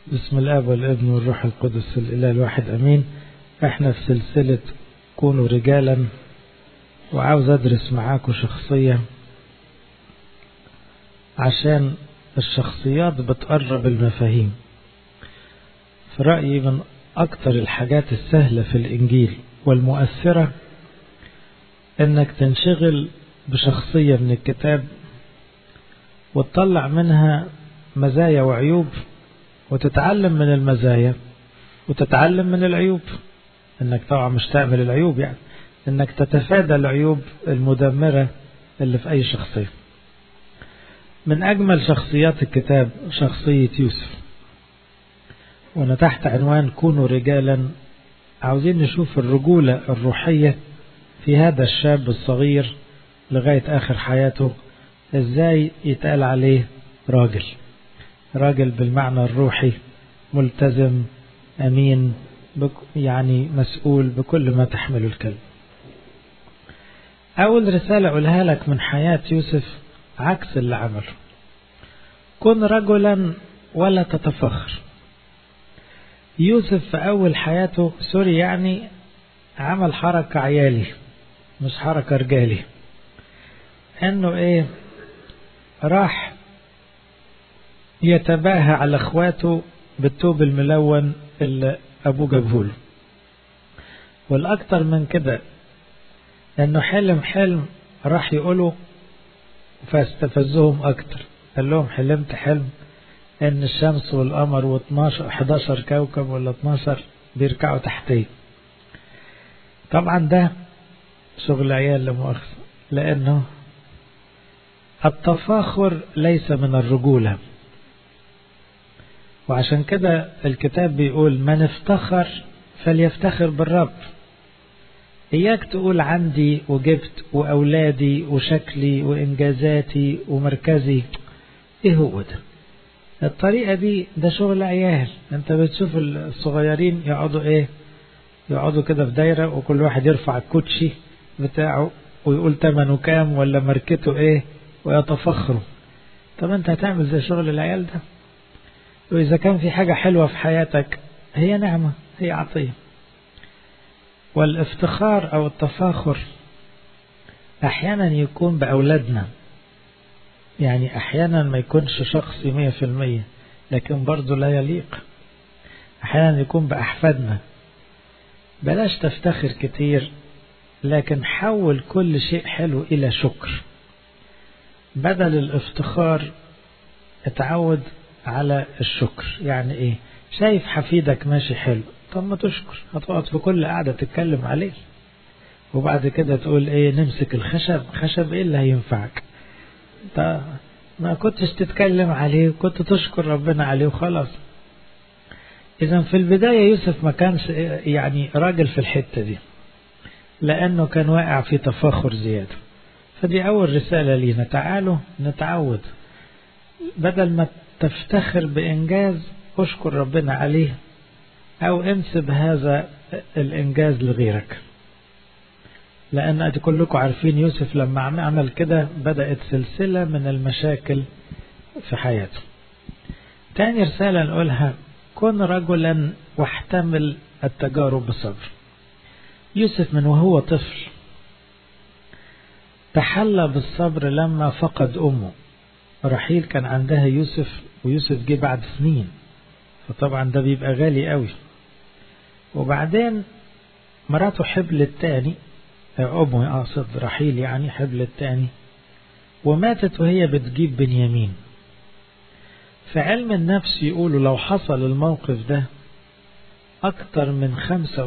بسم الاب والابن والروح القدس الاله الواحد امين احنا في سلسله كونوا رجالا وعاوز ادرس معاكم شخصيه عشان الشخصيات بتقرب المفاهيم في رايي من اكتر الحاجات السهله في الانجيل والمؤثره انك تنشغل بشخصيه من الكتاب وتطلع منها مزايا وعيوب وتتعلم من المزايا وتتعلم من العيوب انك طبعا مش تعمل العيوب يعني انك تتفادى العيوب المدمرة اللي في اي شخصية من اجمل شخصيات الكتاب شخصية يوسف وانا تحت عنوان كونوا رجالا عاوزين نشوف الرجولة الروحية في هذا الشاب الصغير لغاية اخر حياته ازاي يتقال عليه راجل راجل بالمعنى الروحي ملتزم امين يعني مسؤول بكل ما تحمله الكلمه اول رساله اقولها لك من حياه يوسف عكس اللي عمله كن رجلا ولا تتفخر يوسف في اول حياته سوري يعني عمل حركه عيالي مش حركه رجالي انه ايه راح يتباهى على اخواته بالثوب الملون اللي ابوه جابهوله والاكتر من كده انه حلم حلم راح يقوله فاستفزهم اكتر قال لهم حلمت حلم ان الشمس والقمر و12 11 كوكب ولا 12 بيركعوا تحتيه طبعا ده شغل عيال لمؤاخذة لانه التفاخر ليس من الرجوله وعشان كده الكتاب بيقول من افتخر فليفتخر بالرب إياك تقول عندي وجبت وأولادي وشكلي وإنجازاتي ومركزي إيه هو ده الطريقة دي ده شغل عيال أنت بتشوف الصغيرين يقعدوا إيه يقعدوا كده في دايرة وكل واحد يرفع الكوتشي بتاعه ويقول تمنه كام ولا ماركته إيه ويتفخروا طب أنت هتعمل زي شغل العيال ده وإذا كان في حاجة حلوة في حياتك هي نعمة هي عطية والافتخار أو التفاخر أحيانا يكون بأولادنا يعني أحيانا ما يكونش شخصي مية في المية لكن برضه لا يليق أحيانا يكون بأحفادنا بلاش تفتخر كتير لكن حول كل شيء حلو إلى شكر بدل الافتخار اتعود على الشكر يعني ايه شايف حفيدك ماشي حلو طب ما تشكر هتقعد في كل قعدة تتكلم عليه وبعد كده تقول ايه نمسك الخشب خشب ايه اللي هينفعك طب ما كنتش تتكلم عليه كنت تشكر ربنا عليه وخلاص اذا في البداية يوسف ما كانش يعني راجل في الحتة دي لانه كان واقع في تفاخر زيادة فدي اول رسالة لينا تعالوا نتعود بدل ما تفتخر بإنجاز اشكر ربنا عليه أو انسب هذا الإنجاز لغيرك لأن كلكم عارفين يوسف لما عمل كده بدأت سلسلة من المشاكل في حياته تاني رسالة نقولها كن رجلا واحتمل التجارب بصبر يوسف من وهو طفل تحلى بالصبر لما فقد أمه رحيل كان عندها يوسف ويوسف جه بعد سنين فطبعا ده بيبقى غالي قوي وبعدين مراته حبل التاني أمه أقصد رحيل يعني حبل التاني وماتت وهي بتجيب بنيامين في علم النفس يقولوا لو حصل الموقف ده أكتر من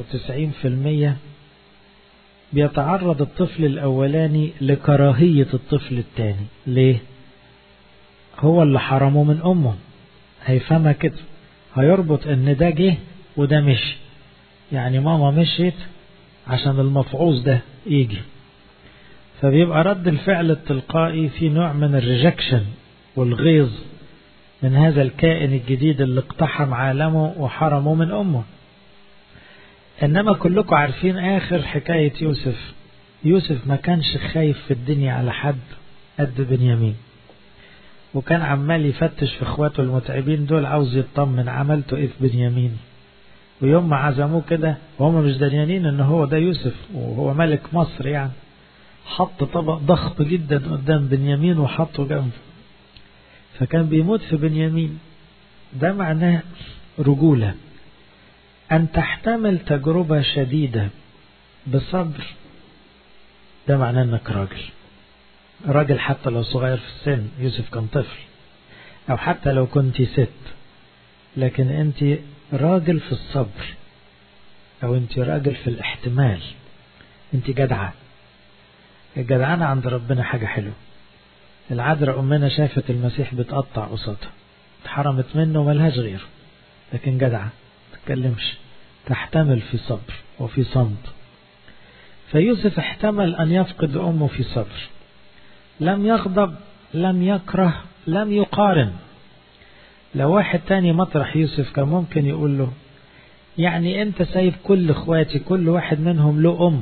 95% بيتعرض الطفل الأولاني لكراهية الطفل الثاني ليه؟ هو اللي حرمه من أمه هيفهمها كده هيربط ان ده جه وده مشي يعني ماما مشيت عشان المفعوص ده يجي فبيبقى رد الفعل التلقائي في نوع من الريجكشن والغيظ من هذا الكائن الجديد اللي اقتحم عالمه وحرمه من امه انما كلكم عارفين اخر حكاية يوسف يوسف ما كانش خايف في الدنيا على حد قد بنيامين وكان عمال يفتش في اخواته المتعبين دول عاوز يطمن عملته ايه في بنيامين ويوم ما عزموه كده وهم مش داريانين ان هو ده يوسف وهو ملك مصر يعني حط طبق ضخم جدا قدام بنيامين وحطه جنبه فكان بيموت في بنيامين ده معناه رجولة أن تحتمل تجربة شديدة بصبر ده معناه أنك راجل راجل حتى لو صغير في السن يوسف كان طفل أو حتى لو كنت ست لكن أنت راجل في الصبر أو أنت راجل في الاحتمال أنت جدعة الجدعانة عند ربنا حاجة حلوة العذراء أمنا شافت المسيح بتقطع قصادها اتحرمت منه وملهاش غيره لكن جدعة تتكلمش تحتمل في صبر وفي صمت فيوسف احتمل أن يفقد أمه في صبر لم يغضب لم يكره لم يقارن لو واحد تاني مطرح يوسف كان ممكن يقول له يعني انت سايب كل اخواتي كل واحد منهم له ام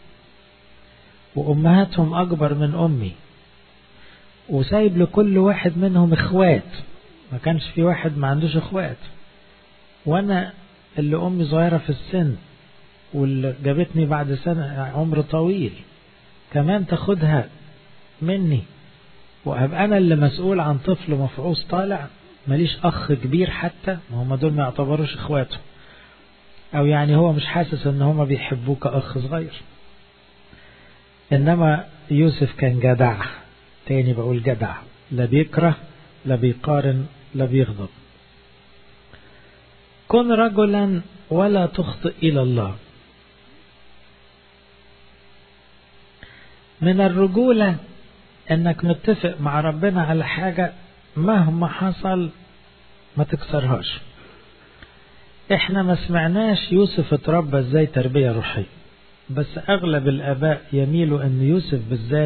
وامهاتهم اكبر من امي وسايب لكل واحد منهم اخوات ما كانش في واحد ما عندوش اخوات وانا اللي امي صغيره في السن واللي جابتني بعد سنه عمر طويل كمان تاخدها مني وابقى انا اللي مسؤول عن طفل مفعوص طالع ماليش اخ كبير حتى ما هم دول ما يعتبروش اخواته او يعني هو مش حاسس ان هم بيحبوه كاخ صغير انما يوسف كان جدع تاني بقول جدع لا بيكره لا بيقارن لا بيغضب كن رجلا ولا تخطئ الى الله من الرجولة انك متفق مع ربنا على حاجة مهما حصل ما تكسرهاش احنا ما سمعناش يوسف اتربى ازاي تربية روحية بس اغلب الاباء يميلوا ان يوسف بالذات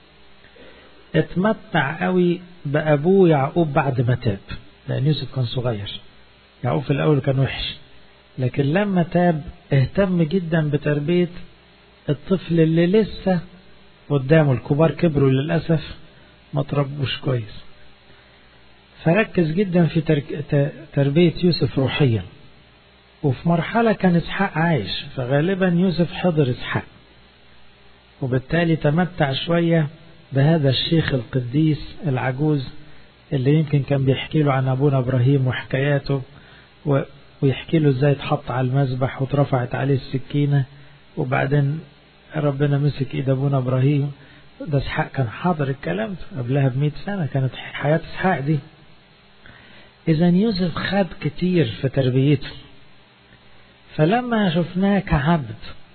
اتمتع قوي بابوه يعقوب بعد ما تاب لان يوسف كان صغير يعقوب في الاول كان وحش لكن لما تاب اهتم جدا بتربية الطفل اللي لسه قدامه الكبار كبروا للأسف ما تربوش كويس فركز جدا في تربية يوسف روحيا وفي مرحلة كان إسحاق عايش فغالبا يوسف حضر إسحاق وبالتالي تمتع شوية بهذا الشيخ القديس العجوز اللي يمكن كان بيحكي له عن أبونا إبراهيم وحكاياته ويحكي له ازاي اتحط على المذبح واترفعت عليه السكينة وبعدين ربنا مسك ايد ابونا ابراهيم ده اسحاق كان حاضر الكلام ده قبلها بمئة سنة كانت حياة اسحاق دي اذا يوسف خد كتير في تربيته فلما شفناه كعبد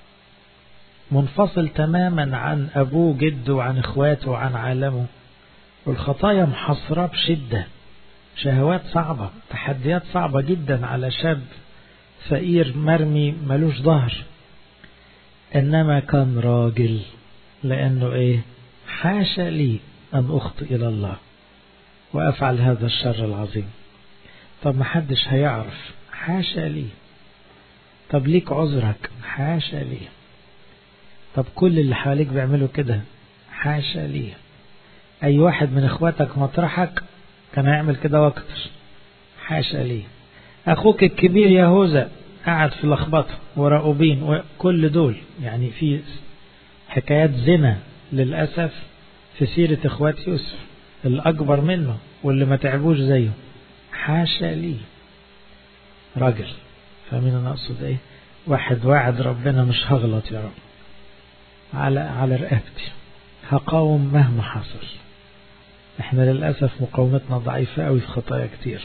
منفصل تماما عن ابوه جده وعن اخواته وعن عالمه والخطايا محصرة بشدة شهوات صعبة تحديات صعبة جدا على شاب فقير مرمي ملوش ظهر إنما كان راجل لأنه إيه حاشا لي أن أخطئ إلى الله وأفعل هذا الشر العظيم طب محدش هيعرف حاشا لي طب ليك عذرك حاشا لي طب كل اللي حواليك بيعملوا كده حاشا لي أي واحد من إخواتك مطرحك كان هيعمل كده واكتر حاشا لي أخوك الكبير يهوذا قعد في لخبطة وراؤوبين وكل دول يعني في حكايات زنا للأسف في سيرة إخوات يوسف الأكبر منه واللي ما تعبوش زيه حاشا لي راجل فاهمين أنا أقصد إيه واحد واعد ربنا مش هغلط يا رب على على رقبتي هقاوم مهما حصل احنا للأسف مقاومتنا ضعيفة قوي في خطايا كتير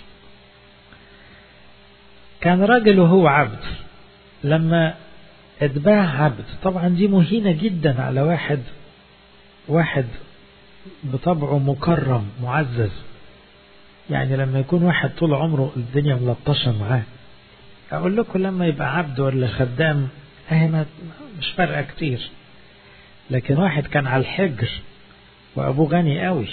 كان راجل وهو عبد لما اتباع عبد طبعا دي مهينة جدا على واحد واحد بطبعه مكرم معزز يعني لما يكون واحد طول عمره الدنيا ملطشة معاه أقول لكم لما يبقى عبد ولا خدام أهي مش فارقة كتير لكن واحد كان على الحجر وأبوه غني قوي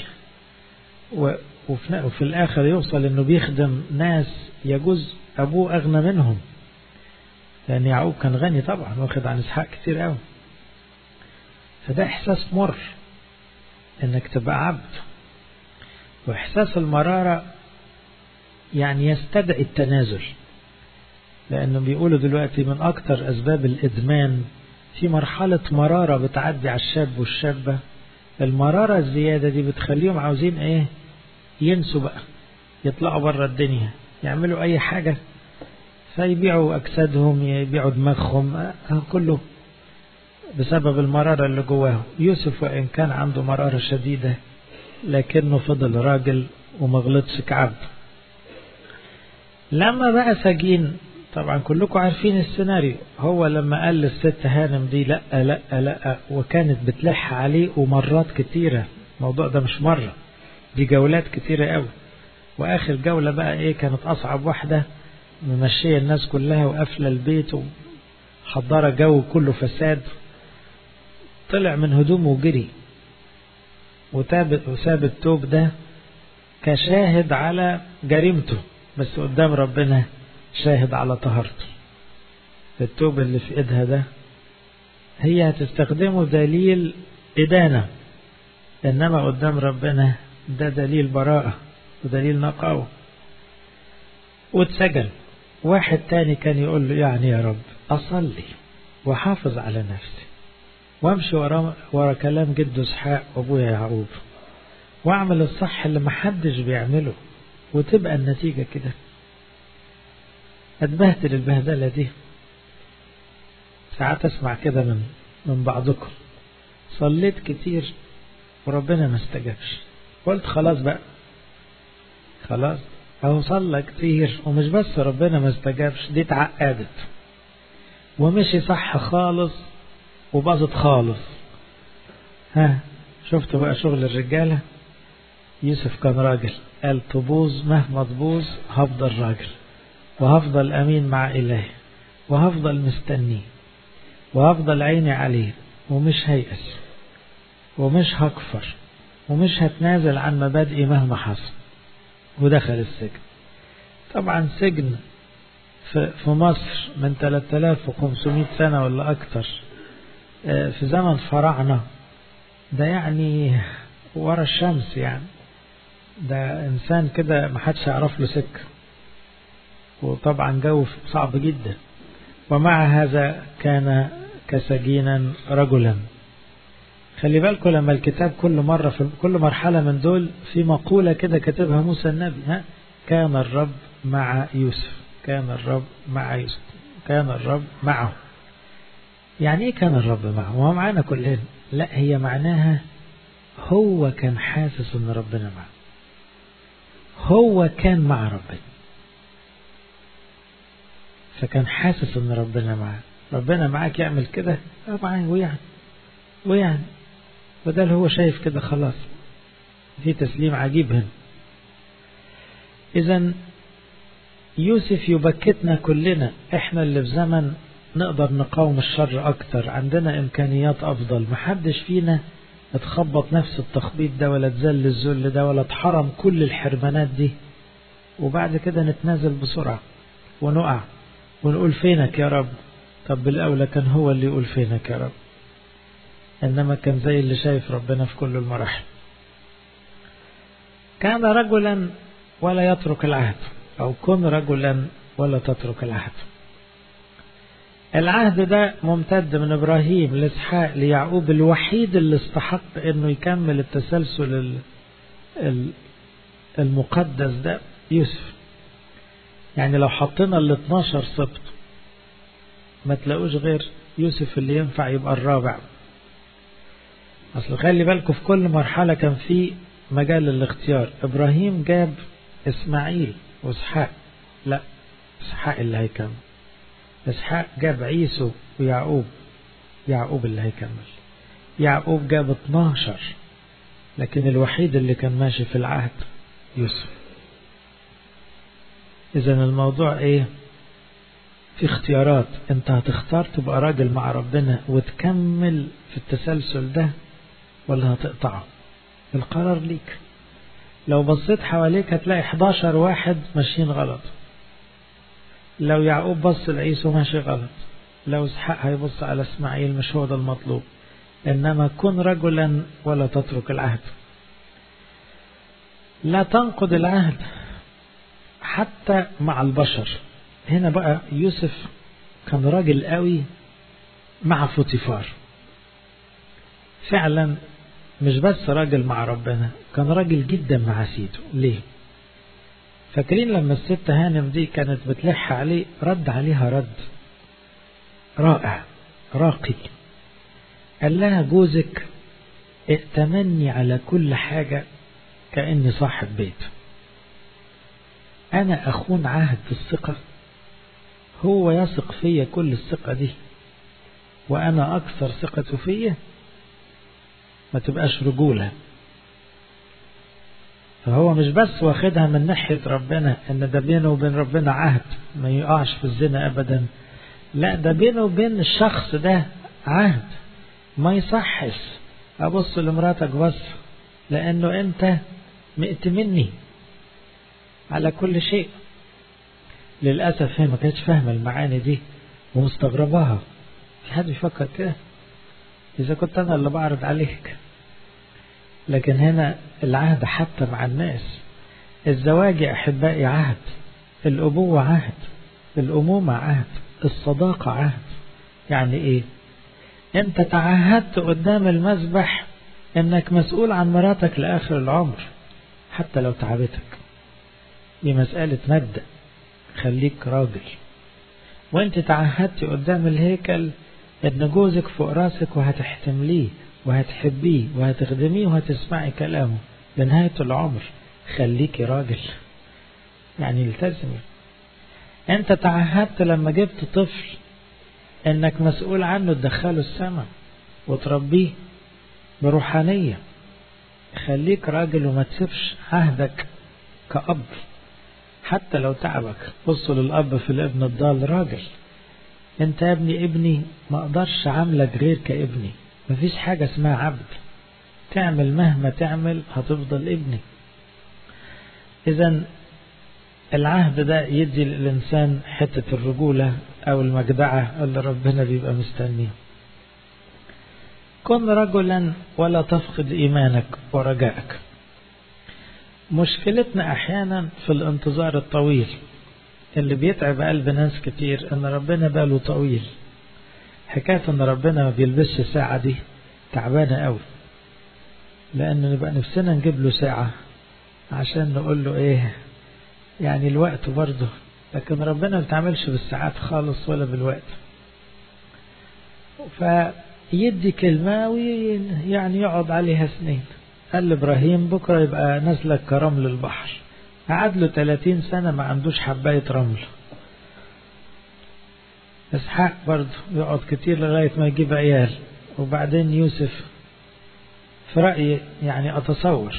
وفي الآخر يوصل إنه بيخدم ناس يجوز أبوه أغنى منهم لأن يعقوب كان غني طبعا واخد عن إسحاق كتير قوي فده إحساس مر إنك تبقى عبد وإحساس المرارة يعني يستدعي التنازل لأنه بيقولوا دلوقتي من أكتر أسباب الإدمان في مرحلة مرارة بتعدي على الشاب والشابة المرارة الزيادة دي بتخليهم عاوزين إيه ينسوا بقى يطلعوا بره الدنيا يعملوا أي حاجة فيبيعوا أجسادهم يبيعوا دماغهم كله بسبب المرارة اللي جواهم يوسف وإن كان عنده مرارة شديدة لكنه فضل راجل وما غلطش كعبد لما بقى سجين طبعا كلكم عارفين السيناريو هو لما قال للست هانم دي لا لا لا وكانت بتلح عليه ومرات كتيرة الموضوع ده مش مرة دي جولات كتيرة قوي واخر جولة بقى ايه كانت اصعب واحدة ممشية الناس كلها وقافلة البيت وحضرة جو كله فساد طلع من هدومه وجري وتاب وساب التوب ده كشاهد على جريمته بس قدام ربنا شاهد على طهارته التوب اللي في ايدها ده هي هتستخدمه دليل إدانة إنما قدام ربنا ده دليل براءة ودليل نقاوة واتسجن واحد تاني كان يقول له يعني يا رب أصلي وحافظ على نفسي وامشي ورا, ورا كلام جده اسحاق وابويا يعقوب واعمل الصح اللي محدش بيعمله وتبقى النتيجة كده اتبهدل البهدلة دي ساعات اسمع كده من من بعضكم صليت كتير وربنا ما استجابش قلت خلاص بقى خلاص اهو صلى كتير ومش بس ربنا ما استجابش دي اتعقدت ومشي صح خالص وباظت خالص ها شفتوا بقى شغل الرجالة يوسف كان راجل قال تبوظ مهما تبوظ هفضل راجل وهفضل أمين مع إلهي وهفضل مستنيه وهفضل عيني عليه ومش هيأس ومش هكفر ومش هتنازل عن مبادئي مهما حصل ودخل السجن طبعا سجن في مصر من 3500 سنة ولا أكتر في زمن فراعنة ده يعني ورا الشمس يعني ده إنسان كده محدش يعرف له سكة وطبعا جو صعب جدا ومع هذا كان كسجينا رجلا خلي بالكم لما الكتاب كل مرة في كل مرحلة من دول في مقولة كده كتبها موسى النبي ها كان الرب مع يوسف كان الرب مع يوسف كان الرب معه يعني ايه كان الرب معه هو معانا كلنا لا هي معناها هو كان حاسس ان ربنا معه هو كان مع ربنا فكان حاسس ان ربنا معاه ربنا معاك يعمل كده طبعا ويعني ويعني بدل هو شايف كده خلاص في تسليم عجيب هنا اذا يوسف يبكتنا كلنا احنا اللي في زمن نقدر نقاوم الشر اكتر عندنا امكانيات افضل محدش فينا اتخبط نفس التخبيط ده ولا اتذل الذل ده ولا اتحرم كل الحرمانات دي وبعد كده نتنازل بسرعة ونقع ونقول فينك يا رب طب بالأولى كان هو اللي يقول فينك يا رب إنما كان زي اللي شايف ربنا في كل المراحل كان رجلا ولا يترك العهد أو كن رجلا ولا تترك العهد العهد ده ممتد من إبراهيم لإسحاق ليعقوب الوحيد اللي استحق إنه يكمل التسلسل المقدس ده يوسف يعني لو حطينا ال 12 سبط ما تلاقوش غير يوسف اللي ينفع يبقى الرابع اصل خلي بالكم في كل مرحلة كان في مجال للاختيار ابراهيم جاب اسماعيل واسحاق لا اسحاق اللي هيكمل اسحاق جاب عيسو ويعقوب يعقوب اللي هيكمل يعقوب جاب 12 لكن الوحيد اللي كان ماشي في العهد يوسف إذا الموضوع إيه؟ في اختيارات أنت هتختار تبقى راجل مع ربنا وتكمل في التسلسل ده ولا هتقطعه؟ القرار ليك. لو بصيت حواليك هتلاقي 11 واحد ماشيين غلط. لو يعقوب بص لعيسو ماشي غلط. لو اسحاق هيبص على اسماعيل مش هو ده المطلوب. إنما كن رجلا ولا تترك العهد. لا تنقض العهد حتى مع البشر هنا بقى يوسف كان راجل قوي مع فوتيفار فعلا مش بس راجل مع ربنا كان راجل جدا مع سيده ليه فاكرين لما الست هانم دي كانت بتلح عليه رد عليها رد رائع راقي قال لها جوزك ائتمني على كل حاجة كأني صاحب بيت أنا أخون عهد الثقة هو يثق فيا كل الثقة دي وأنا أكثر ثقته فيا ما تبقاش رجولة فهو مش بس واخدها من ناحية ربنا ان ده بينه وبين ربنا عهد ما يقعش في الزنا ابدا لا ده بينه وبين الشخص ده عهد ما يصحش ابص لمراتك بص لانه انت مئت مني على كل شيء للأسف هي ما كانتش فاهمة المعاني دي ومستغرباها في حد بيفكر كده إذا كنت أنا اللي بعرض عليك لكن هنا العهد حتى مع الناس الزواج يا أحبائي عهد الأبوة عهد الأمومة عهد الصداقة عهد يعني إيه أنت تعهدت قدام المذبح أنك مسؤول عن مراتك لآخر العمر حتى لو تعبتك دي مسألة مبدأ خليك راجل وانت تعهدت قدام الهيكل ان جوزك فوق راسك وهتحتمليه وهتحبيه وهتخدميه وهتسمعي كلامه لنهاية العمر خليكي راجل يعني التزمي انت تعهدت لما جبت طفل انك مسؤول عنه تدخله السماء وتربيه بروحانية خليك راجل وما تسيبش عهدك كأب حتى لو تعبك بصوا للأب في الابن الضال راجل انت يا ابني ابني ما اقدرش عاملك غير كابني مفيش حاجة اسمها عبد تعمل مهما تعمل هتفضل ابني اذا العهد ده يدي للإنسان حتة الرجولة أو المجدعة اللي ربنا بيبقى مستنيه كن رجلا ولا تفقد إيمانك ورجائك مشكلتنا أحيانا في الانتظار الطويل اللي بيتعب قلب ناس كتير ان ربنا باله طويل حكاية ان ربنا ما بيلبسش ساعة دي تعبانة قوي لان نبقى نفسنا نجيب له ساعة عشان نقول له ايه يعني الوقت برضه لكن ربنا ما بيتعاملش بالساعات خالص ولا بالوقت فيدي كلمة ويعني يقعد عليها سنين قال لإبراهيم بكرة يبقى نزلك كرمل البحر قعد له 30 سنة ما عندوش حباية رمل إسحاق برضه يقعد كتير لغاية ما يجيب عيال وبعدين يوسف في رأيي يعني أتصور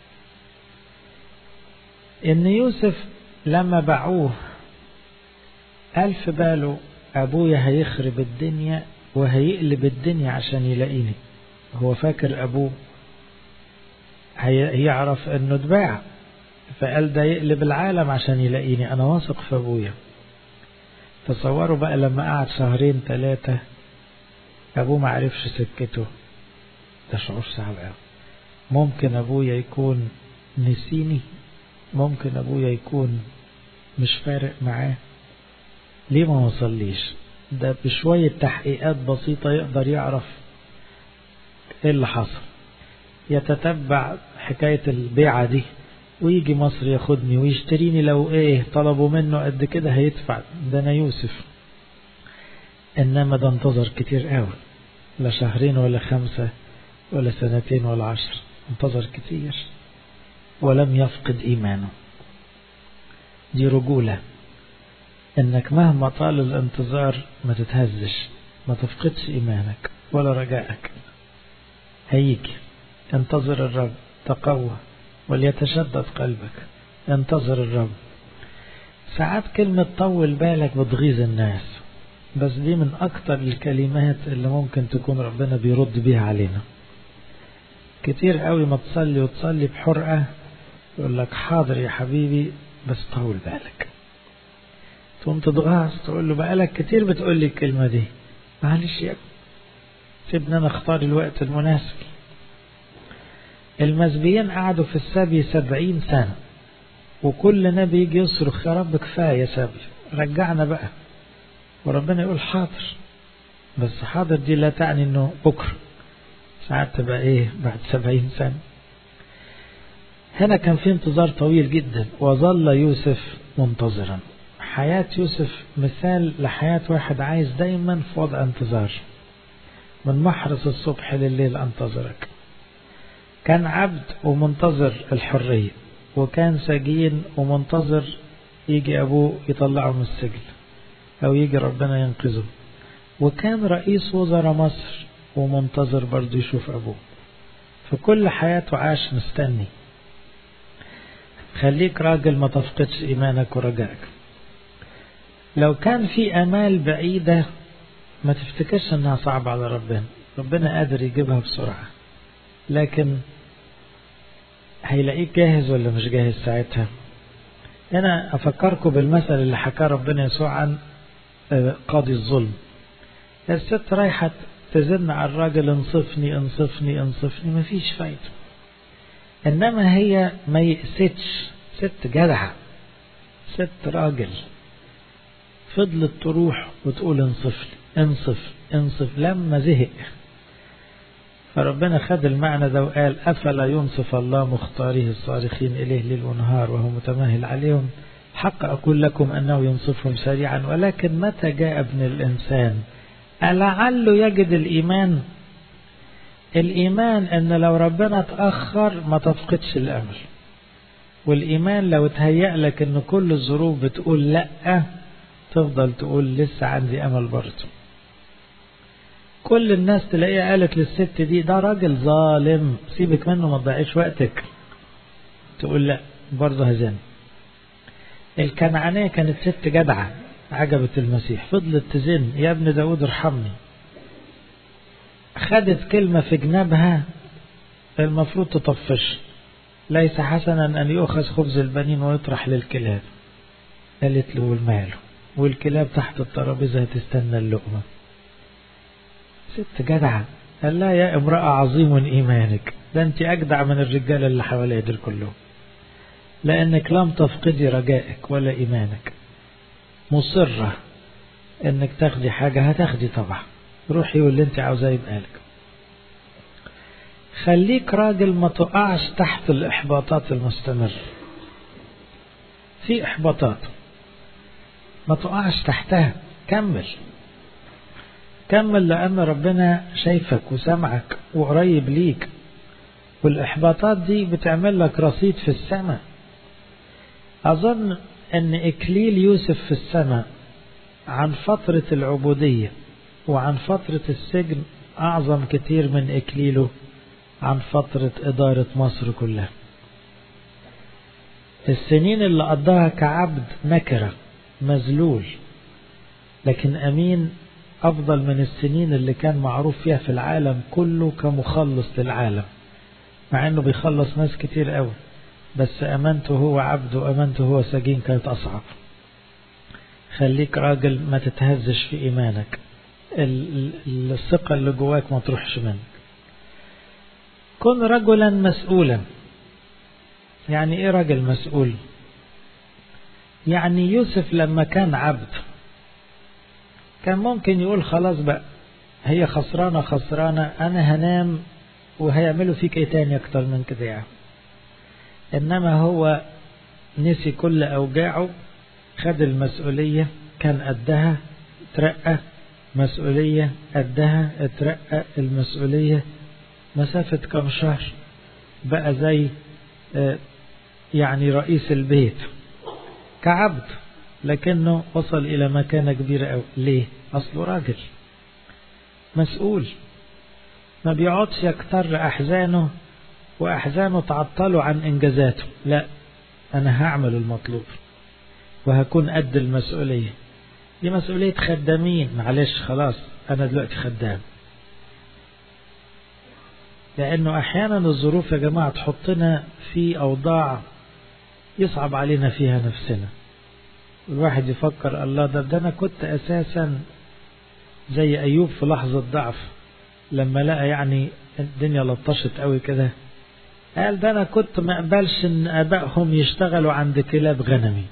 إن يوسف لما باعوه قال في باله أبويا هيخرب الدنيا وهيقلب الدنيا عشان يلاقيني هو فاكر أبوه هيعرف إنه اتباع فقال ده يقلب العالم عشان يلاقيني أنا واثق في أبويا تصوروا بقى لما قعد شهرين ثلاثة أبوه ما عرفش سكته ده شعور صعب قوي ممكن أبويا يكون نسيني ممكن أبويا يكون مش فارق معاه ليه ما وصليش ده بشوية تحقيقات بسيطة يقدر يعرف ايه اللي حصل يتتبع حكاية البيعة دي ويجي مصر ياخدني ويشتريني لو ايه طلبوا منه قد كده هيدفع ده انا يوسف انما ده انتظر كتير قوي لا شهرين ولا خمسة ولا سنتين ولا عشر انتظر كتير ولم يفقد ايمانه دي رجولة انك مهما طال الانتظار ما تتهزش ما تفقدش ايمانك ولا رجائك هيجي انتظر الرب تقوى وليتشدد قلبك انتظر الرب ساعات كلمة طول بالك بتغيظ الناس بس دي من أكتر الكلمات اللي ممكن تكون ربنا بيرد بيها علينا كتير قوي ما تصلي وتصلي بحرقة يقول لك حاضر يا حبيبي بس طول بالك تقوم تتغاظ تقول له بقالك كتير بتقول لي الكلمة دي معلش يا سيبني أنا أختار الوقت المناسب المسبيين قعدوا في السبي سبعين سنة وكل نبي يجي يصرخ يا رب كفاية سبي رجعنا بقى وربنا يقول حاضر بس حاضر دي لا تعني انه بكرة ساعات تبقى ايه بعد سبعين سنة هنا كان في انتظار طويل جدا وظل يوسف منتظرا حياة يوسف مثال لحياة واحد عايز دايما في وضع انتظار من محرس الصبح لليل انتظرك كان عبد ومنتظر الحرية وكان سجين ومنتظر يجي أبوه يطلعه من السجن أو يجي ربنا ينقذه وكان رئيس وزراء مصر ومنتظر برضه يشوف أبوه في كل حياته عاش مستني خليك راجل ما تفقدش إيمانك ورجائك لو كان في أمال بعيدة ما تفتكرش أنها صعبة على ربنا ربنا قادر يجيبها بسرعة لكن هيلاقيك جاهز ولا مش جاهز ساعتها أنا أفكركم بالمثل اللي حكاه ربنا يسوع عن قاضي الظلم الست رايحة تزن على الراجل انصفني انصفني انصفني مفيش فايدة إنما هي ما يقستش ست جدعة ست راجل فضلت تروح وتقول انصف لي انصف انصف لما زهق فربنا خد المعنى ده وقال أفلا ينصف الله مختاره الصارخين إليه ليل ونهار وهو متماهل عليهم حق أقول لكم أنه ينصفهم سريعا ولكن متى جاء ابن الإنسان ألعله يجد الإيمان الإيمان أن لو ربنا تأخر ما تفقدش الأمل والإيمان لو تهيأ لك أن كل الظروف بتقول لأ تفضل تقول لسه عندي أمل برضه كل الناس تلاقيها قالت للست دي ده راجل ظالم سيبك منه ما تضيعيش وقتك تقول لا برضه هزن الكنعانية كانت ست جدعة عجبت المسيح فضلت تزن يا ابن داود ارحمني خدت كلمة في جنابها المفروض تطفش ليس حسنا أن يؤخذ خبز البنين ويطرح للكلاب قالت له والماله والكلاب تحت الترابيزة هتستنى اللقمة ست جدعة قال لا يا امرأة عظيم إيمانك ده أنت أجدع من الرجال اللي حواليا دول كلهم لأنك لم تفقدي رجائك ولا إيمانك مصرة إنك تاخدي حاجة هتاخدي طبعا روحي واللي أنت عاوزاه يبقى لك خليك راجل ما تقعش تحت الإحباطات المستمرة في إحباطات ما تقعش تحتها كمل كمل لأن ربنا شايفك وسمعك وقريب ليك والإحباطات دي بتعمل لك رصيد في السماء أظن أن إكليل يوسف في السماء عن فترة العبودية وعن فترة السجن أعظم كتير من إكليله عن فترة إدارة مصر كلها السنين اللي قضاها كعبد نكرة مذلول لكن أمين أفضل من السنين اللي كان معروف فيها في العالم كله كمخلص للعالم مع أنه بيخلص ناس كتير قوي بس أمانته هو عبد وأمانته هو سجين كانت أصعب خليك راجل ما تتهزش في إيمانك الثقة اللي جواك ما تروحش منك كن رجلا مسؤولا يعني ايه رجل مسؤول يعني يوسف لما كان عبد كان ممكن يقول خلاص بقى هي خسرانة خسرانة أنا هنام وهيعملوا فيك إيه تاني أكتر من كده يعني إنما هو نسي كل أوجاعه خد المسؤولية كان قدها ترقى مسؤولية قدها اترقى المسؤولية مسافة كم شهر بقى زي يعني رئيس البيت كعبد لكنه وصل إلى مكانة كبيرة أوي ليه؟ أصله راجل مسؤول ما بيقعدش يكتر أحزانه وأحزانه تعطله عن إنجازاته لا أنا هعمل المطلوب وهكون قد المسؤولية دي مسؤولية خدامين معلش خلاص أنا دلوقتي خدام لأنه أحيانا الظروف يا جماعة تحطنا في أوضاع يصعب علينا فيها نفسنا الواحد يفكر الله ده, ده أنا كنت أساسا زي أيوب في لحظة ضعف لما لقى يعني الدنيا لطشت قوي كده قال ده أنا كنت ما أقبلش إن آبائهم يشتغلوا عند كلاب غنمي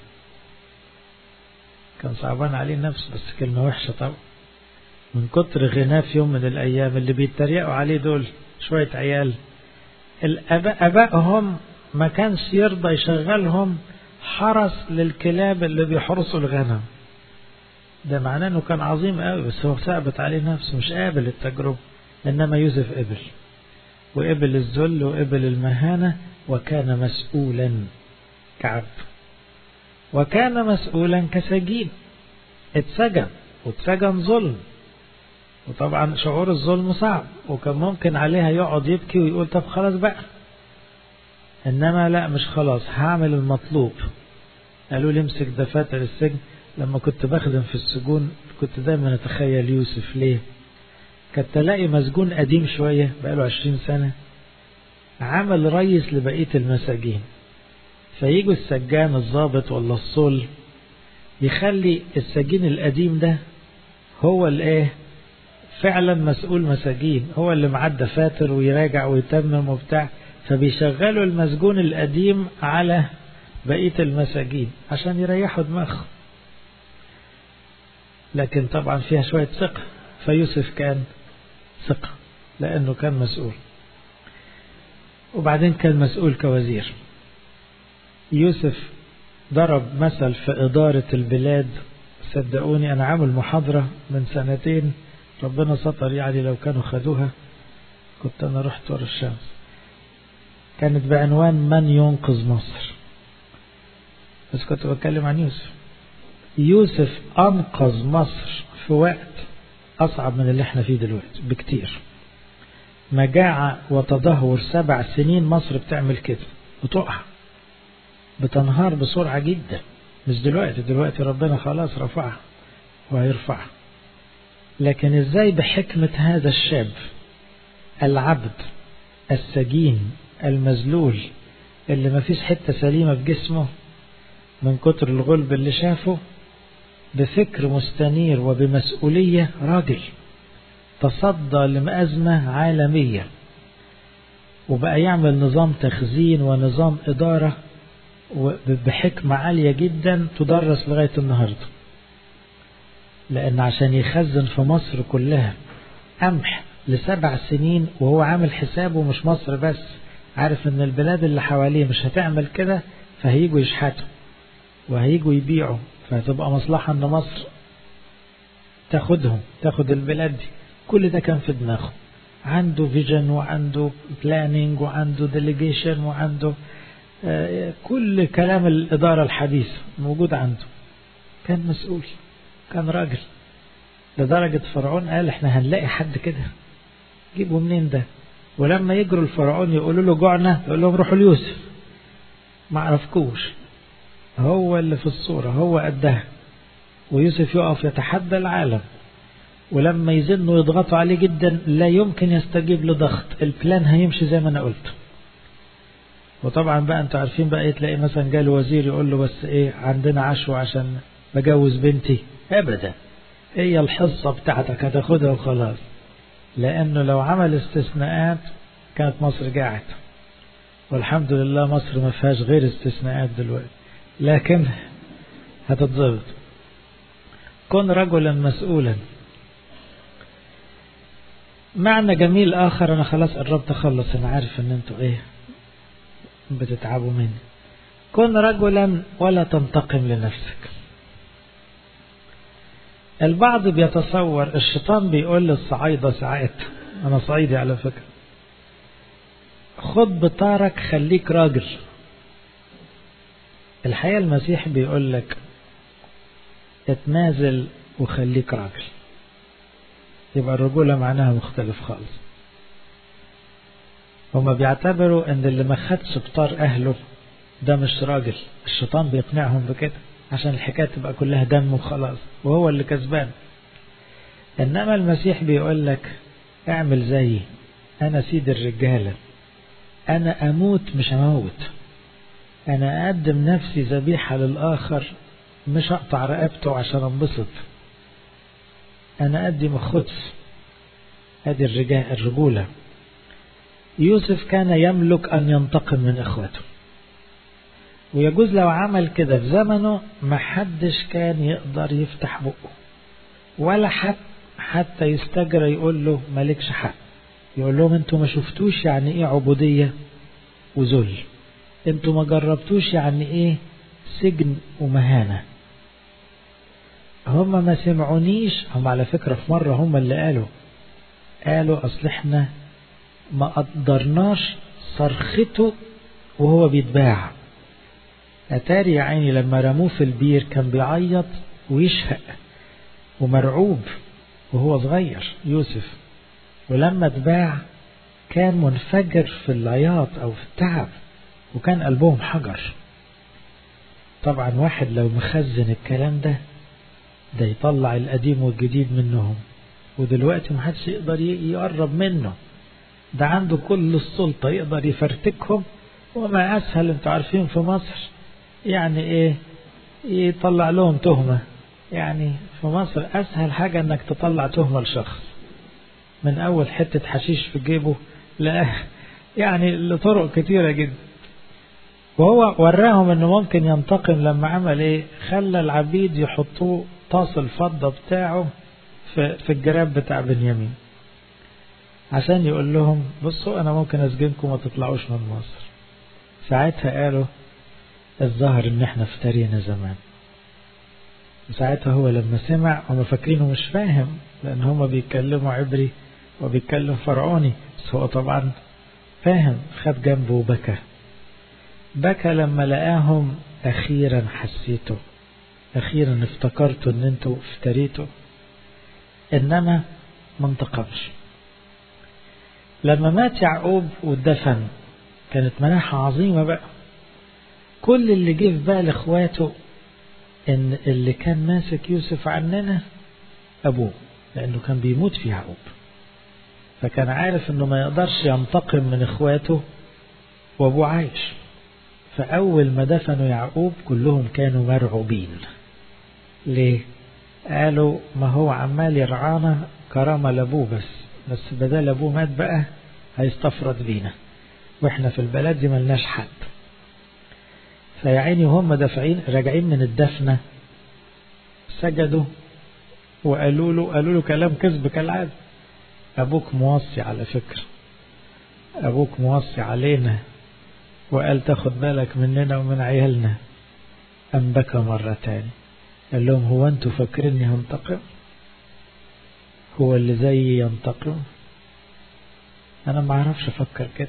كان صعبان عليه نفسه بس كلمة وحشة طبعا من كتر غناه في يوم من الأيام اللي بيتريقوا عليه دول شوية عيال أبائهم ما كانش يرضى يشغلهم حرس للكلاب اللي بيحرسوا الغنم ده معناه انه كان عظيم قوي بس هو ثابت عليه نفسه مش قابل التجربة انما يوسف قبل وقبل الذل وقبل المهانة وكان مسؤولا كعب وكان مسؤولا كسجين اتسجن واتسجن ظلم وطبعا شعور الظلم صعب وكان ممكن عليها يقعد يبكي ويقول طب خلاص بقى انما لا مش خلاص هعمل المطلوب قالوا لي امسك دفاتر السجن لما كنت بخدم في السجون كنت دايما اتخيل يوسف ليه كنت تلاقي مسجون قديم شوية بقاله عشرين سنة عمل ريس لبقية المساجين فيجوا السجان الضابط ولا الصول يخلي السجين القديم ده هو الايه فعلا مسؤول مساجين هو اللي معاه الدفاتر ويراجع ويتمم وبتاع فبيشغلوا المسجون القديم على بقية المساجين عشان يريحوا دماغهم لكن طبعا فيها شوية ثقة فيوسف كان ثقة لأنه كان مسؤول وبعدين كان مسؤول كوزير يوسف ضرب مثل في إدارة البلاد صدقوني أنا عامل محاضرة من سنتين ربنا سطر يعني لو كانوا خدوها كنت أنا رحت ورا الشمس كانت بعنوان من ينقذ مصر بس كنت بتكلم عن يوسف يوسف أنقذ مصر في وقت أصعب من اللي احنا فيه دلوقتي بكتير مجاعة وتدهور سبع سنين مصر بتعمل كده بتقع بتنهار بسرعة جدا مش دلوقتي دلوقتي ربنا خلاص رفعها وهيرفعها لكن ازاي بحكمة هذا الشاب العبد السجين المذلول اللي ما فيش حتة سليمة في جسمه من كتر الغلب اللي شافه بفكر مستنير وبمسؤولية راجل تصدى لأزمة عالمية وبقى يعمل نظام تخزين ونظام إدارة بحكمة عالية جدا تدرس لغاية النهاردة لأن عشان يخزن في مصر كلها قمح لسبع سنين وهو عامل حسابه مش مصر بس عارف ان البلاد اللي حواليه مش هتعمل كده فهيجوا يشحتوا وهيجوا يبيعوا فهتبقى مصلحة ان مصر تاخدهم تاخد البلاد دي كل ده كان في دماغه عنده فيجن وعنده بلاننج وعنده ديليجيشن وعنده آه كل كلام الإدارة الحديثة موجود عنده كان مسؤول كان راجل لدرجة فرعون قال احنا هنلاقي حد كده جيبوا منين ده ولما يجروا الفرعون يقولوا له جوعنا يقول لهم روحوا ليوسف ما عرفكوش هو اللي في الصورة هو قدها ويوسف يقف يتحدى العالم ولما يزنوا ويضغطوا عليه جدا لا يمكن يستجيب لضغط البلان هيمشي زي ما انا قلت وطبعا بقى انتوا عارفين بقى ايه تلاقي مثلا جاله وزير يقول له بس ايه عندنا عشوة عشان بجوز بنتي ابدا هي الحصة بتاعتك هتاخدها وخلاص لانه لو عمل استثناءات كانت مصر جاعت والحمد لله مصر ما فيهاش غير استثناءات دلوقتي لكن هتتظبط كن رجلا مسؤولا معنى جميل آخر أنا خلاص قربت أخلص أنا عارف إن أنتوا إيه بتتعبوا مني كن رجلا ولا تنتقم لنفسك البعض بيتصور الشيطان بيقول للصعايدة ساعات أنا صعيدي على فكرة خد بطارك خليك راجل الحقيقة المسيح بيقول لك اتنازل وخليك راجل يبقى الرجولة معناها مختلف خالص هما بيعتبروا ان اللي ما خدش بطار اهله ده مش راجل الشيطان بيقنعهم بكده عشان الحكاية تبقى كلها دم وخلاص وهو اللي كسبان انما المسيح بيقول لك اعمل زيي انا سيد الرجالة انا اموت مش اموت انا اقدم نفسي ذبيحة للاخر مش اقطع رقبته عشان انبسط انا اقدم الخدس ادي الرجال الرجولة يوسف كان يملك أن ينتقم من إخواته ويجوز لو عمل كده في زمنه ما حدش كان يقدر يفتح بقه ولا حد حتى يستجرى يقول له مالكش حق يقول لهم انتوا ما شفتوش يعني ايه عبودية وذل انتوا ما جربتوش يعني ايه سجن ومهانة هم ما سمعونيش هم على فكرة في مرة هم اللي قالوا قالوا اصل احنا ما قدرناش صرخته وهو بيتباع أتاري يا عيني لما رموه في البير كان بيعيط ويشهق ومرعوب وهو صغير يوسف ولما اتباع كان منفجر في العياط أو في التعب وكان قلبهم حجر طبعا واحد لو مخزن الكلام ده ده يطلع القديم والجديد منهم ودلوقتي محدش يقدر يقرب منه ده عنده كل السلطة يقدر يفرتكهم وما أسهل انتوا عارفين في مصر يعني ايه يطلع لهم تهمة يعني في مصر أسهل حاجة انك تطلع تهمة لشخص من أول حتة حشيش في جيبه لا يعني لطرق كتيرة جدا وهو وراهم انه ممكن ينتقم لما عمل ايه خلى العبيد يحطوه طاس الفضة بتاعه في, في الجراب بتاع بنيامين عشان يقول لهم بصوا انا ممكن اسجنكم وما تطلعوش من مصر ساعتها قالوا الظاهر ان احنا افترينا زمان ساعتها هو لما سمع هم فاكرينه مش فاهم لان هم بيتكلموا عبري وبيتكلم فرعوني بس هو طبعا فاهم خد جنبه وبكى بكى لما لقاهم اخيرا حسيته اخيرا افتكرتوا ان انتوا افتريتوا انما ما انتقمش لما مات يعقوب واتدفن كانت مناحة عظيمة بقى كل اللي جه في بال اخواته ان اللي كان ماسك يوسف عننا ابوه لانه كان بيموت في يعقوب فكان عارف انه ما يقدرش ينتقم من اخواته وابوه عايش فاول ما دفنوا يعقوب كلهم كانوا مرعوبين ليه قالوا ما هو عمال يرعانا كرامة لابوه بس بس بدل ابوه مات بقى هيستفرد بينا واحنا في البلد دي ملناش حد فيا عيني وهم دافعين راجعين من الدفنة سجدوا وقالوا له قالوا له كلام كذب كالعادة أبوك موصي على فكرة أبوك موصي علينا وقال تاخد بالك مننا ومن عيالنا أم بكى مرة تاني قال لهم هو أنتوا فاكريني هنتقم هو اللي زيي ينتقم أنا ما أعرفش أفكر كده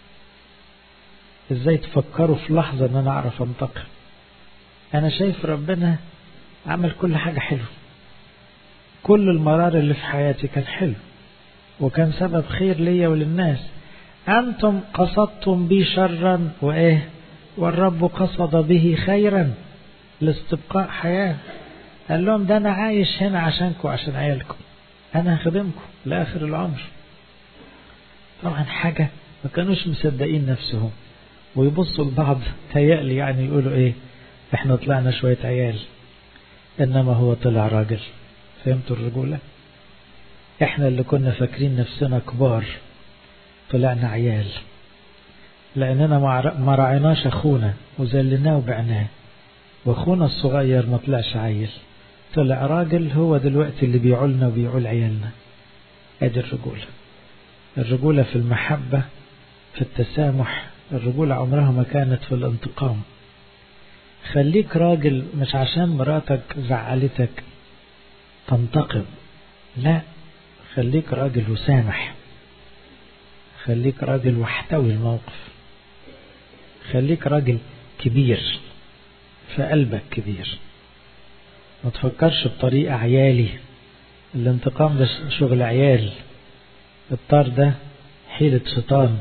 ازاي تفكروا في لحظة ان انا اعرف انتقم انا شايف ربنا عمل كل حاجة حلو كل المرار اللي في حياتي كان حلو وكان سبب خير ليا وللناس انتم قصدتم بي شرا وايه والرب قصد به خيرا لاستبقاء حياة قال لهم ده انا عايش هنا عشانكم عشان عيالكم انا هخدمكم لاخر العمر طبعا حاجة ما كانوش مصدقين نفسهم ويبصوا لبعض تهيألي يعني يقولوا ايه احنا طلعنا شوية عيال انما هو طلع راجل فهمتوا الرجولة احنا اللي كنا فاكرين نفسنا كبار طلعنا عيال لاننا ما رعيناش اخونا وذلناه وبعناه واخونا الصغير ما طلعش عيل طلع راجل هو دلوقتي اللي بيعولنا وبيعول عيالنا ادي الرجولة الرجولة في المحبة في التسامح الرجولة عمرها ما كانت في الانتقام خليك راجل مش عشان مراتك زعلتك تنتقم لا خليك راجل وسامح خليك راجل واحتوي الموقف خليك راجل كبير في قلبك كبير ما تفكرش بطريقة عيالي الانتقام ده شغل عيال الطار ده حيلة شيطان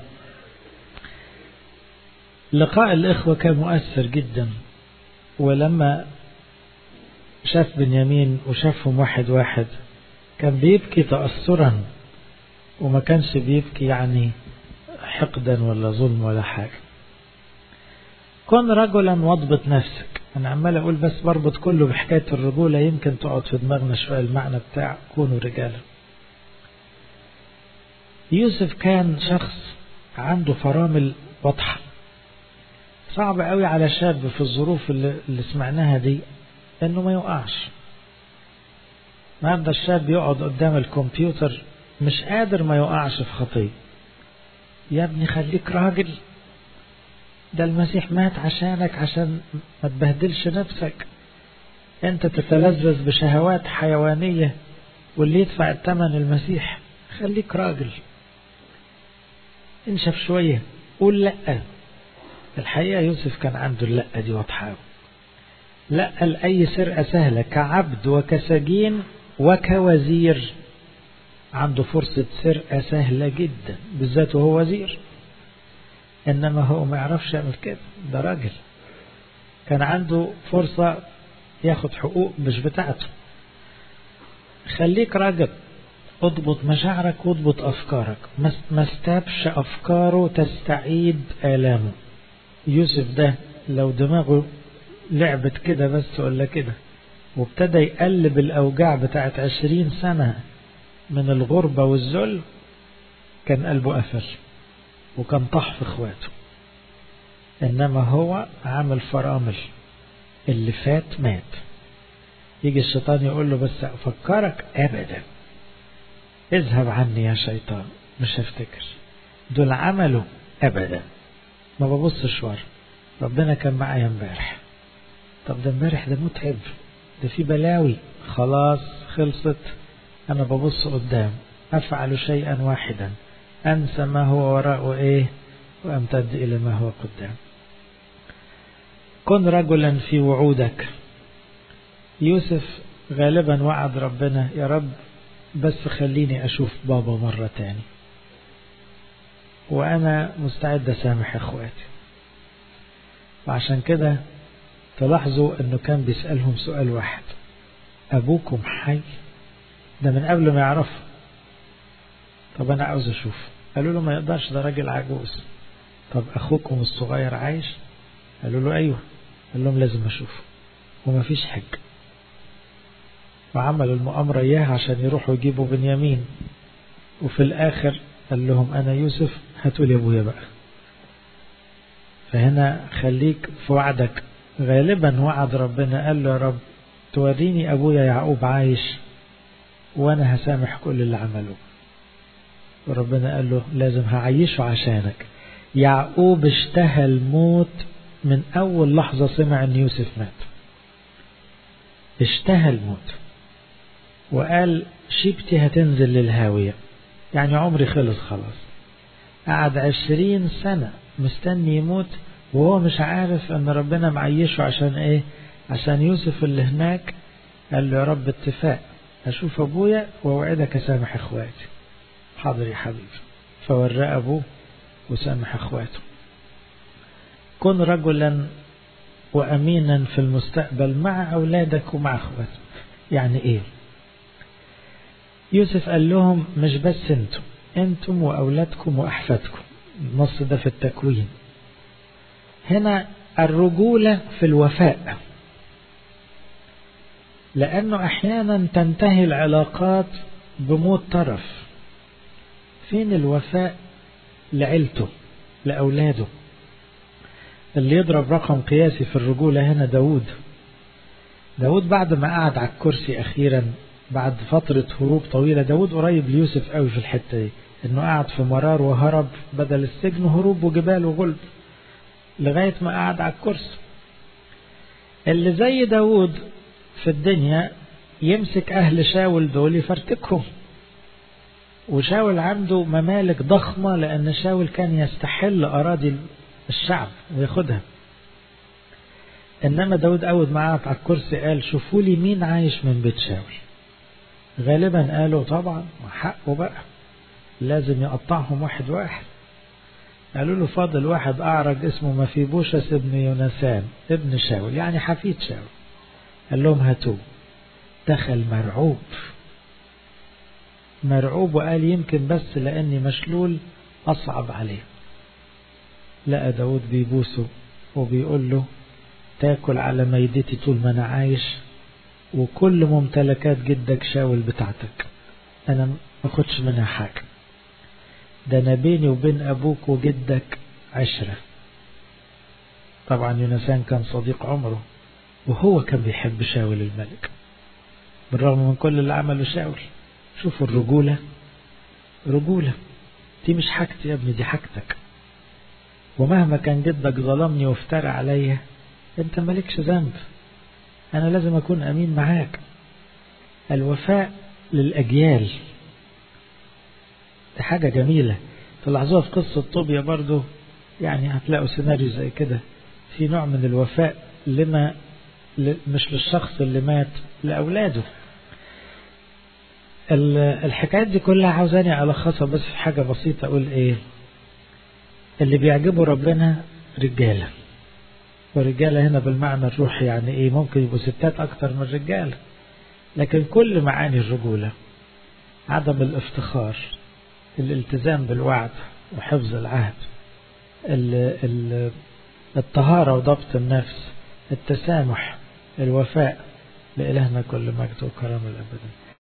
لقاء الإخوة كان مؤثر جدا ولما شاف بنيامين وشافهم واحد واحد كان بيبكي تأثرا وما كانش بيبكي يعني حقدا ولا ظلم ولا حاجة كن رجلا واضبط نفسك أنا عمال أقول بس بربط كله بحكاية الرجولة يمكن تقعد في دماغنا شوية المعنى بتاع كونوا رجالا يوسف كان شخص عنده فرامل واضحة صعب قوي على شاب في الظروف اللي, اللي سمعناها دي انه ما يوقعش النهارده الشاب يقعد قدام الكمبيوتر مش قادر ما يوقعش في خطيه يا ابني خليك راجل ده المسيح مات عشانك عشان ما تبهدلش نفسك انت تتلذذ بشهوات حيوانية واللي يدفع الثمن المسيح خليك راجل انشف شوية قول لا الحقيقة يوسف كان عنده اللأ دي واضحة لا لأي سرقة سهلة كعبد وكسجين وكوزير عنده فرصة سرقة سهلة جدا بالذات وهو وزير إنما هو ما يعرفش يعمل كده ده راجل كان عنده فرصة ياخد حقوق مش بتاعته خليك راجل اضبط مشاعرك واضبط أفكارك ما استابش أفكاره تستعيد آلامه يوسف ده لو دماغه لعبت كده بس ولا كده وابتدى يقلب الأوجاع بتاعت عشرين سنة من الغربة والذل كان قلبه قفل وكان طح في اخواته انما هو عامل فرامل اللي فات مات يجي الشيطان يقول له بس افكرك ابدا اذهب عني يا شيطان مش هفتكر دول عملوا ابدا ما ببصش ورا ربنا كان معايا امبارح طب ده امبارح ده متعب ده في بلاوي خلاص خلصت أنا ببص قدام أفعل شيئا واحدا أنسى ما هو وراء إيه وأمتد إلى ما هو قدام كن رجلا في وعودك يوسف غالبا وعد ربنا يا رب بس خليني أشوف بابا مرة تاني وأنا مستعد أسامح إخواتي وعشان كده تلاحظوا أنه كان بيسألهم سؤال واحد أبوكم حي ده من قبل ما يعرفه طب أنا عاوز أشوف قالوا له ما يقدرش ده راجل عجوز طب أخوكم الصغير عايش قالوا له أيوه قال لهم لازم أشوفه وما فيش حج وعملوا المؤامرة إياه عشان يروحوا يجيبوا بنيامين وفي الآخر قال لهم أنا يوسف هاتوا لي أبويا بقى فهنا خليك في وعدك غالبا وعد ربنا قال له يا رب توريني أبويا يعقوب عايش وأنا هسامح كل اللي عملوه وربنا قال له لازم هعيشه عشانك يعقوب اشتهى الموت من أول لحظة سمع أن يوسف مات اشتهى الموت وقال شيبتي هتنزل للهاوية يعني عمري خلص خلاص قعد عشرين سنة مستني يموت وهو مش عارف ان ربنا معيشه عشان ايه عشان يوسف اللي هناك قال له يا رب اتفاق اشوف ابويا واوعدك اسامح اخواتي حاضر يا حبيبي فورى ابوه وسامح اخواته كن رجلا وامينا في المستقبل مع اولادك ومع اخواتك يعني ايه يوسف قال لهم مش بس انتم انتم واولادكم واحفادكم النص ده في التكوين هنا الرجولة في الوفاء لأنه أحيانا تنتهي العلاقات بموت طرف فين الوفاء لعيلته لأولاده اللي يضرب رقم قياسي في الرجولة هنا داود داود بعد ما قعد على الكرسي أخيرا بعد فترة هروب طويلة داود قريب ليوسف قوي في الحتة دي انه قعد في مرار وهرب بدل السجن هروب وجبال وغلب لغاية ما قعد على الكرسي اللي زي داود في الدنيا يمسك أهل شاول دول يفرتكهم وشاول عنده ممالك ضخمة لأن شاول كان يستحل أراضي الشعب وياخدها إنما داود أول ما قعد على الكرسي قال شوفوا لي مين عايش من بيت شاول غالبا قالوا طبعا حقه بقى لازم يقطعهم واحد واحد قالوا له فاضل واحد أعرج اسمه مفيبوشس ابن يونسان ابن شاول يعني حفيد شاول قال لهم هاتوه دخل مرعوب مرعوب وقال يمكن بس لأني مشلول أصعب عليه لقى داود بيبوسه وبيقول له تاكل على ميدتي طول ما أنا عايش وكل ممتلكات جدك شاول بتاعتك أنا ما أخدش منها حاجة ده أنا بيني وبين أبوك وجدك عشرة طبعا يونسان كان صديق عمره وهو كان بيحب شاول الملك بالرغم من كل اللي عمله شاول شوفوا الرجولة رجولة دي مش حاجتي يا ابني دي حاجتك ومهما كان جدك ظلمني وافترى عليا انت مالكش ذنب انا لازم اكون امين معاك الوفاء للاجيال دي حاجة جميلة تلاحظوها في قصة طوبيا برضو يعني هتلاقوا سيناريو زي كده في نوع من الوفاء لما مش للشخص اللي مات لأولاده الحكايات دي كلها عاوزاني ألخصها بس في حاجة بسيطة أقول إيه اللي بيعجبوا ربنا رجالة ورجالة هنا بالمعنى الروحي يعني إيه ممكن يبقوا ستات أكتر من رجالة لكن كل معاني الرجولة عدم الافتخار الالتزام بالوعد وحفظ العهد الطهارة وضبط النفس التسامح الوفاء لإلهنا كل مجد وكرم الأبدا